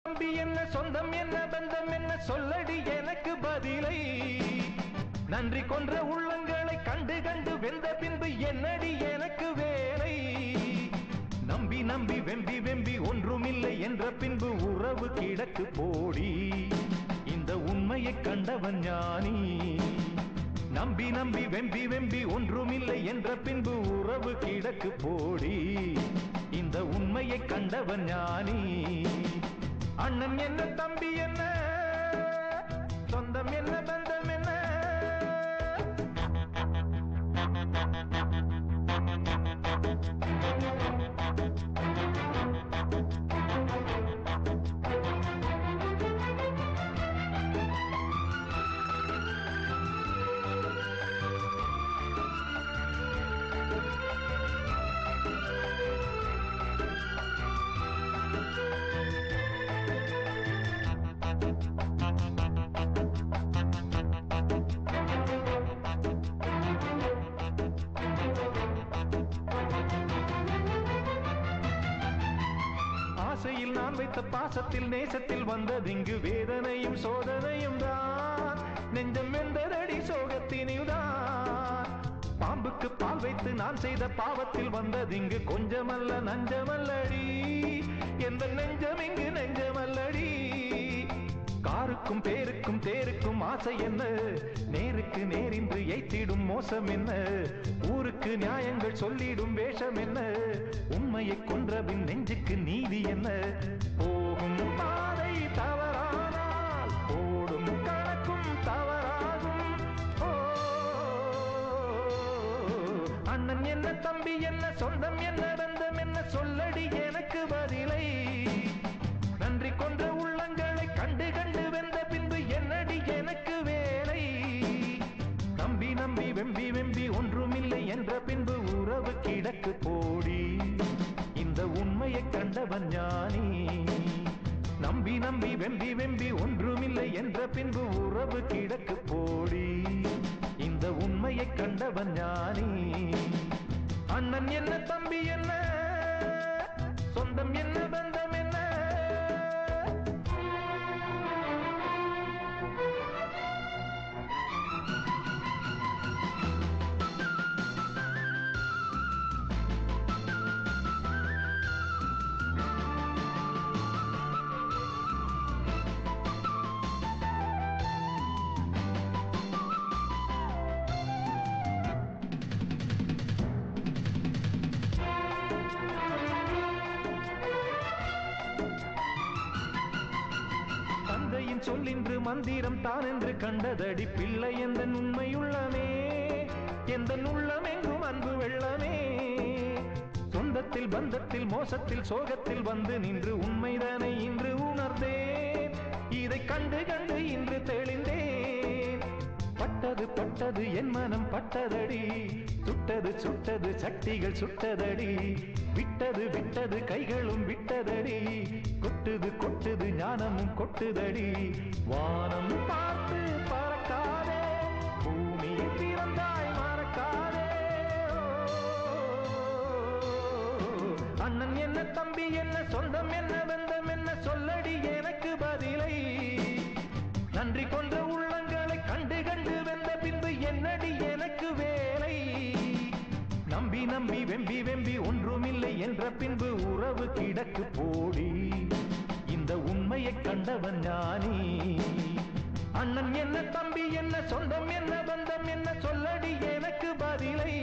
தம்பி என்ன சொந்தம் என்ன பந்தம் என்ன சொல்லடி எனக்கு பதிலை நன்றி கொன்ற உள்ளங்களை கண்டு கண்டு வெந்த பின்பு என்னடி எனக்கு வேலை நம்பி நம்பி வெம்பி வெம்பி ஒன்றுமில்லை என்ற பின்பு உறவு கிடக்கு போடி இந்த உண்மையை கண்டவன் ஞானி நம்பி நம்பி வெம்பி வெம்பி ஒன்றுமில்லை என்ற பின்பு உறவு கிடக்கு போடி இந்த உண்மையை கண்டவன் ஞானி அண்ணன் என்ன தம்பி என்ன சொந்தம் என்ன பந்தம் என்ன ஆசையில் நான் வைத்த பாசத்தில் நேசத்தில் வந்ததிங்கு வேதனையும் சோதனையும் தான் நெஞ்சம் வெந்ததடி சோகத்தினில் தான் பாம்புக்கு பால் வைத்து நான் செய்த பாவத்தில் வந்ததிங்கு கொஞ்சமல்ல நஞ்சமல்லடி எந்த நெஞ்சம் இங்கு நெஞ்சமல்லடி காருக்கும் பேருக்கும் தேருக்கும் ஆசை என்ன நேருக்கு நேரின்று எய்த்திடும் மோசம் என்ன ஊருக்கு நியாயங்கள் சொல்லிடும் வேஷம் என்ன உண்மையை கொன்றபின் நெஞ்சுக்கு நீதி என்ன போகும் பாதை தவறானால் ஓடும் கணக்கும் தவறாகும் ஓ அண்ணன் என்ன தம்பி என்ன சொந்தம் என்ன பந்தம் என்ன சொல்லடி எனக்கு பதிலை நன்றி கொன்ற உள்ளங்களை கண்டு கண்டு வெந்த பின்பு என்னடி எனக்கு வேலை நம்பி நம்பி வெம்பி வெம்பி ஒன்றுமில்லை என்ற பின்பு உறவு கிடக்கு போடி இந்த உண்மையை கண்டவன் ஞானி நம்பி நம்பி வெம்பி வெம்பி ஒன்றுமில்லை என்ற பின்பு உறவு கிடக்கு போடி இந்த உண்மையை கண்டவன் ஞானி அண்ணன் என்ன தம்பி என்ன சொந்தம் என்ன பந்தம் என்ன தந்தையின் சொல்லின்று மந்திரம் தான் என்று கண்டதடி பிள்ளை எந்த உண்மையுள்ளமே எந்த உள்ளம் எங்கும் அன்பு வெள்ளமே சொந்தத்தில் பந்தத்தில் மோசத்தில் சோகத்தில் வந்து நின்று உண்மைதானே இன்று உணர்ந்தேன் இதை கண்டு கண்டு இன்று தெளிந்தேன் பட்டது பட்டது என் மனம் பட்டதடி சுட்டது சுட்டது சக்திகள் சுட்டதடி விட்டது விட்டது கைகளும் விட்டதடி கொட்டுது கொட்டுது ஞானமும் கொட்டுதடி வானம் பார்த்து பறக்காதே பூமியில் பிறந்தாய் மறக்காதே ஓ, அண்ணன் என்ன தம்பி என்ன சொந்தம் என்ன பந்தம் என்ன சொல்லடி எனக்கு பதிலை நன்றி கொன்ற உள்ளங்களை கண்டு கண்டு வெந்த பின்பு என்னடி எனக்கு வேலை நம்பி நம்பி வெம்பி வெம்பி ஒன்றுமில்லை என்ற பின்பு உறவு கிடக்கு போடி இந்த உண்மையை கண்டவன் ஞானி அண்ணன் என்ன தம்பி என்ன சொந்தம் என்ன பந்தம் என்ன சொல்லடி எனக்கு பதிலை